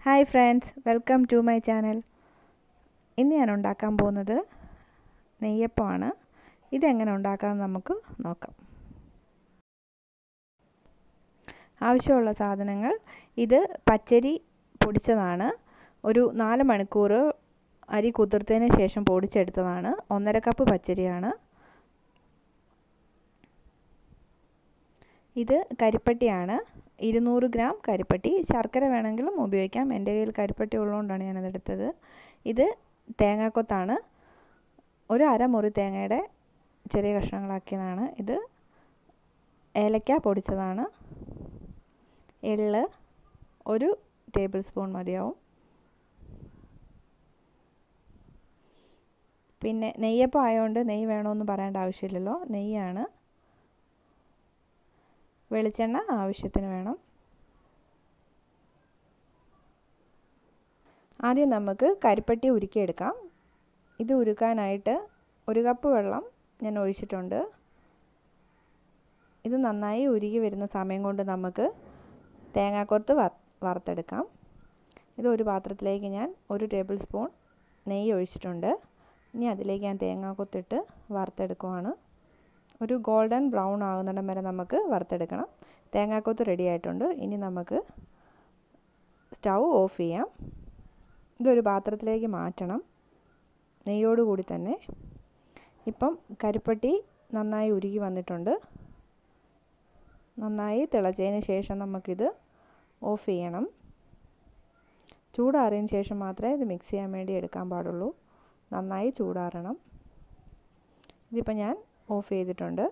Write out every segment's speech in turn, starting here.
hi friends welcome to my channel ഇന്ന് ഞാൻ ഉണ്ടാക്കാൻ പോകുന്നത് നെയ്യപ്പമാണ് ഇതെങ്ങനെ ഉണ്ടാക്കാമെന്ന് നമുക്ക് നോക്കാം ആവശ്യമുള്ള സാധനങ്ങൾ ഇത് പച്ചരി പൊടിച്ചതാണ് ഒരു നാല് മണിക്കൂർ അരി കുതിർത്തതിന് ശേഷം പൊടിച്ചെടുത്തതാണ് ഒന്നര കപ്പ് പച്ചരിയാണ് ഇത് കരിപ്പട്ടിയാണ് ഇരുന്നൂറ് ഗ്രാം കരിപ്പട്ടി ശർക്കര വേണമെങ്കിലും ഉപയോഗിക്കാം എൻ്റെ കയ്യിൽ കരിപ്പട്ടി ഉള്ളതുകൊണ്ടാണ് ഞാനതെടുത്തത് ഇത് തേങ്ങാക്കൊത്താണ് ഒരു അരമുറി തേങ്ങയുടെ ചെറിയ കഷ്ണങ്ങളാക്കിയതാണ് ഇത് ഏലക്ക പൊടിച്ചതാണ് എള്ള് ഒരു ടേബിൾ സ്പൂൺ മതിയാവും പിന്നെ നെയ്യപ്പം ആയതുകൊണ്ട് നെയ്യ് വേണമെന്ന് പറയേണ്ട ആവശ്യമില്ലല്ലോ നെയ്യാണ് വെളിച്ചെണ്ണ ആവശ്യത്തിന് വേണം ആദ്യം നമുക്ക് കരിപ്പട്ടി ഉരുക്കിയെടുക്കാം ഇത് ഉരുക്കാനായിട്ട് ഒരു കപ്പ് വെള്ളം ഞാൻ ഒഴിച്ചിട്ടുണ്ട് ഇത് നന്നായി ഉരുകി വരുന്ന സമയം കൊണ്ട് നമുക്ക് തേങ്ങാക്കൊത്ത് വറുത്തെടുക്കാം ഇത് ഒരു പാത്രത്തിലേക്ക് ഞാൻ ഒരു ടേബിൾ സ്പൂൺ നെയ്യ് ഒഴിച്ചിട്ടുണ്ട് ഇനി അതിലേക്ക് ഞാൻ തേങ്ങാക്കൊത്തിട്ട് വറുത്തെടുക്കുവാണ് ഒരു ഗോൾഡൻ ബ്രൗൺ ആകുന്നിടം വരെ നമുക്ക് വറുത്തെടുക്കണം തേങ്ങാക്കൊത്ത് റെഡി ആയിട്ടുണ്ട് ഇനി നമുക്ക് സ്റ്റൗ ഓഫ് ചെയ്യാം ഇതൊരു പാത്രത്തിലേക്ക് മാറ്റണം നെയ്യോടുകൂടി തന്നെ ഇപ്പം കരിപ്പട്ടി നന്നായി ഉരുകി വന്നിട്ടുണ്ട് നന്നായി തിളച്ചതിന് ശേഷം നമുക്കിത് ഓഫ് ചെയ്യണം ചൂടാറിയതിന് ശേഷം മാത്രമേ ഇത് മിക്സ് ചെയ്യാൻ വേണ്ടി എടുക്കാൻ പാടുള്ളൂ നന്നായി ചൂടാറണം ഇതിപ്പോൾ ഞാൻ ഓഫ് ചെയ്തിട്ടുണ്ട്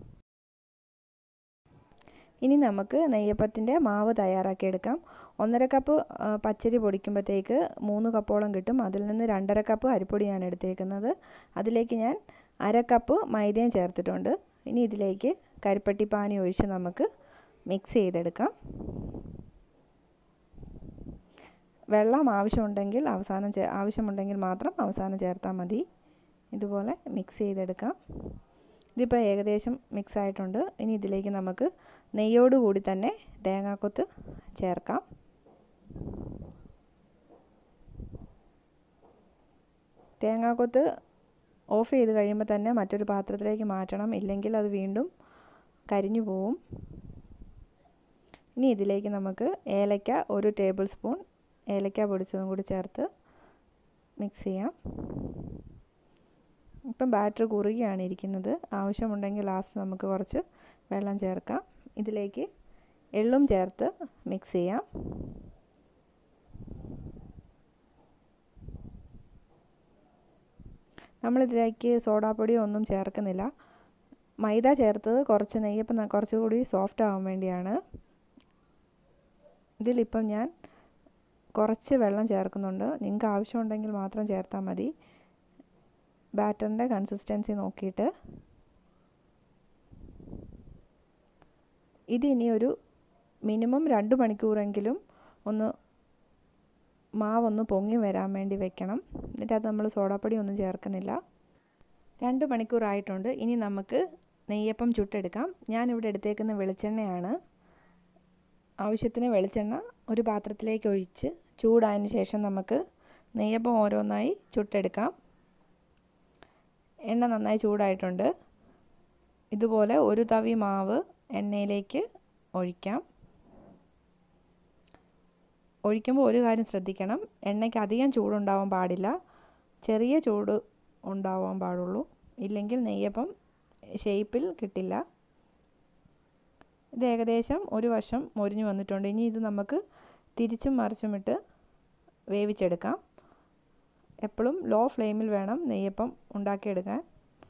ഇനി നമുക്ക് നെയ്യപ്പത്തിൻ്റെ മാവ് തയ്യാറാക്കി എടുക്കാം ഒന്നര കപ്പ് പച്ചരി പൊടിക്കുമ്പോഴത്തേക്ക് മൂന്ന് കപ്പോളം കിട്ടും അതിൽ നിന്ന് രണ്ടര കപ്പ് അരിപ്പൊടി ഞാൻ എടുത്തേക്കുന്നത് അതിലേക്ക് ഞാൻ അര കപ്പ് മൈദയും ചേർത്തിട്ടുണ്ട് ഇനി ഇതിലേക്ക് കരിപ്പട്ടി പാനി ഒഴിച്ച് നമുക്ക് മിക്സ് ചെയ്തെടുക്കാം വെള്ളം ആവശ്യമുണ്ടെങ്കിൽ അവസാനം ആവശ്യമുണ്ടെങ്കിൽ മാത്രം അവസാനം ചേർത്താൽ മതി ഇതുപോലെ മിക്സ് ചെയ്തെടുക്കാം ഇതിപ്പോൾ ഏകദേശം മിക്സ് ആയിട്ടുണ്ട് ഇനി ഇതിലേക്ക് നമുക്ക് നെയ്യോട് കൂടി തന്നെ തേങ്ങാക്കൊത്ത് ചേർക്കാം തേങ്ങാക്കൊത്ത് ഓഫ് ചെയ്ത് കഴിയുമ്പോൾ തന്നെ മറ്റൊരു പാത്രത്തിലേക്ക് മാറ്റണം ഇല്ലെങ്കിൽ അത് വീണ്ടും കരിഞ്ഞു പോവും ഇനി ഇതിലേക്ക് നമുക്ക് ഏലക്ക ഒരു ടേബിൾ സ്പൂൺ ഏലക്ക പൊടിച്ചതും കൂടി ചേർത്ത് മിക്സ് ചെയ്യാം ഇപ്പം ബാറ്റർ കുറുകിയാണ് ഇരിക്കുന്നത് ആവശ്യമുണ്ടെങ്കിൽ ലാസ്റ്റ് നമുക്ക് കുറച്ച് വെള്ളം ചേർക്കാം ഇതിലേക്ക് എള്ളും ചേർത്ത് മിക്സ് ചെയ്യാം നമ്മളിതിലേക്ക് സോഡാപ്പൊടിയോ ഒന്നും ചേർക്കുന്നില്ല മൈദ ചേർത്തത് കുറച്ച് നെയ്യപ്പം കുറച്ചുകൂടി സോഫ്റ്റ് ആവാൻ വേണ്ടിയാണ് ഇതിലിപ്പം ഞാൻ കുറച്ച് വെള്ളം ചേർക്കുന്നുണ്ട് നിങ്ങൾക്ക് ആവശ്യമുണ്ടെങ്കിൽ മാത്രം ചേർത്താൽ മതി ബാറ്ററിൻ്റെ കൺസിസ്റ്റൻസി നോക്കിയിട്ട് ഇത് ഇനി ഒരു മിനിമം രണ്ട് മണിക്കൂറെങ്കിലും ഒന്ന് മാവൊന്ന് പൊങ്ങി വരാൻ വേണ്ടി വെക്കണം എന്നിട്ട് അത് നമ്മൾ സോഡാപ്പൊടി ഒന്നും ചേർക്കുന്നില്ല രണ്ട് മണിക്കൂറായിട്ടുണ്ട് ഇനി നമുക്ക് നെയ്യപ്പം ചുട്ടെടുക്കാം ഞാനിവിടെ എടുത്തേക്കുന്ന വെളിച്ചെണ്ണയാണ് ആവശ്യത്തിന് വെളിച്ചെണ്ണ ഒരു പാത്രത്തിലേക്ക് ഒഴിച്ച് ചൂടായതിന് ശേഷം നമുക്ക് നെയ്യപ്പം ഓരോന്നായി ചുട്ടെടുക്കാം എണ്ണ നന്നായി ചൂടായിട്ടുണ്ട് ഇതുപോലെ ഒരു തവി മാവ് എണ്ണയിലേക്ക് ഒഴിക്കാം ഒഴിക്കുമ്പോൾ ഒരു കാര്യം ശ്രദ്ധിക്കണം എണ്ണയ്ക്ക് അധികം ചൂടുണ്ടാവാൻ പാടില്ല ചെറിയ ചൂട് ഉണ്ടാവാൻ പാടുള്ളൂ ഇല്ലെങ്കിൽ നെയ്യപ്പം ഷേപ്പിൽ കിട്ടില്ല ഇത് ഏകദേശം ഒരു വശം മൊരിഞ്ഞു വന്നിട്ടുണ്ട് ഇനി ഇത് നമുക്ക് തിരിച്ചും മറിച്ചും ഇട്ട് വേവിച്ചെടുക്കാം എപ്പോഴും ലോ ഫ്ലെയിമിൽ വേണം നെയ്യപ്പം ഉണ്ടാക്കിയെടുക്കാൻ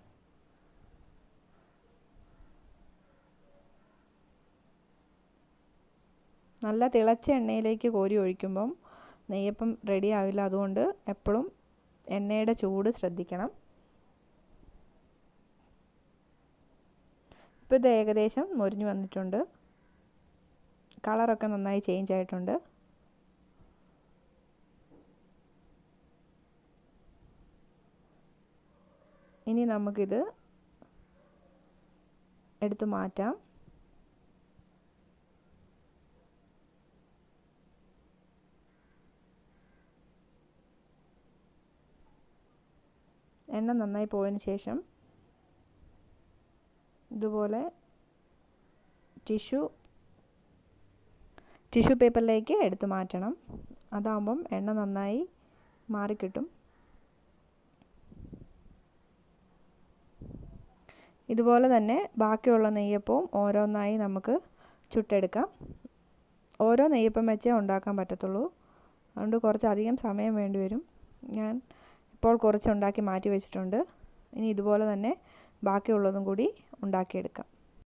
നല്ല തിളച്ച എണ്ണയിലേക്ക് കോരി ഒഴിക്കുമ്പം നെയ്യപ്പം റെഡി ആവില്ല അതുകൊണ്ട് എപ്പോഴും എണ്ണയുടെ ചൂട് ശ്രദ്ധിക്കണം ഇപ്പോൾ ഇത് ഏകദേശം മൊരിഞ്ഞു വന്നിട്ടുണ്ട് കളറൊക്കെ നന്നായി ചേഞ്ച് ആയിട്ടുണ്ട് ഇനി നമുക്കിത് എടുത്തു മാറ്റാം എണ്ണ നന്നായി പോയതിന് ശേഷം ഇതുപോലെ ടിഷ്യൂ ടിഷ്യൂ പേപ്പറിലേക്ക് എടുത്തു മാറ്റണം അതാകുമ്പം എണ്ണ നന്നായി മാറിക്കിട്ടും ഇതുപോലെ തന്നെ ബാക്കിയുള്ള നെയ്യപ്പവും ഓരോന്നായി നമുക്ക് ചുട്ടെടുക്കാം ഓരോ നെയ്യപ്പം വെച്ചേ ഉണ്ടാക്കാൻ പറ്റത്തുള്ളൂ അതുകൊണ്ട് കുറച്ചധികം സമയം വേണ്ടി വരും ഞാൻ ഇപ്പോൾ കുറച്ച് ഉണ്ടാക്കി മാറ്റി വെച്ചിട്ടുണ്ട് ഇനി ഇതുപോലെ തന്നെ ബാക്കിയുള്ളതും കൂടി ഉണ്ടാക്കിയെടുക്കാം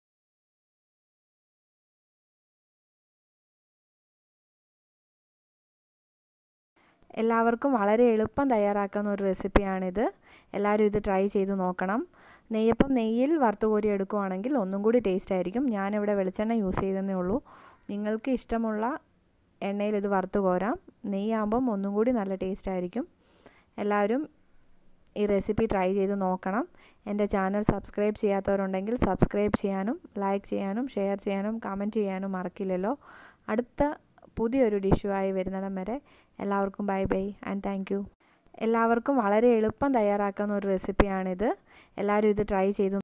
എല്ലാവർക്കും വളരെ എളുപ്പം തയ്യാറാക്കാവുന്ന ഒരു റെസിപ്പിയാണിത് എല്ലാവരും ഇത് ട്രൈ ചെയ്ത് നോക്കണം നെയ്യപ്പം നെയ്യിൽ വറുത്ത് കോരി എടുക്കുവാണെങ്കിൽ ഒന്നും കൂടി ടേസ്റ്റ് ആയിരിക്കും ഞാനിവിടെ വെളിച്ചെണ്ണ യൂസ് ചെയ്തെന്നേ ഉള്ളൂ നിങ്ങൾക്ക് ഇഷ്ടമുള്ള എണ്ണയിൽ ഇത് വറുത്ത് കോരാം നെയ്യാകുമ്പം ഒന്നും കൂടി നല്ല ടേസ്റ്റ് ആയിരിക്കും എല്ലാവരും ഈ റെസിപ്പി ട്രൈ ചെയ്ത് നോക്കണം എൻ്റെ ചാനൽ സബ്സ്ക്രൈബ് ചെയ്യാത്തവരുണ്ടെങ്കിൽ സബ്സ്ക്രൈബ് ചെയ്യാനും ലൈക്ക് ചെയ്യാനും ഷെയർ ചെയ്യാനും കമൻറ്റ് ചെയ്യാനും മറക്കില്ലല്ലോ അടുത്ത പുതിയൊരു ഡിഷുമായി വരുന്നിടം വരെ എല്ലാവർക്കും bye bye and thank you എല്ലാവർക്കും വളരെ എളുപ്പം തയ്യാറാക്കാവുന്ന ഒരു റെസിപ്പിയാണിത് എല്ലാവരും ഇത് ട്രൈ ചെയ്ത്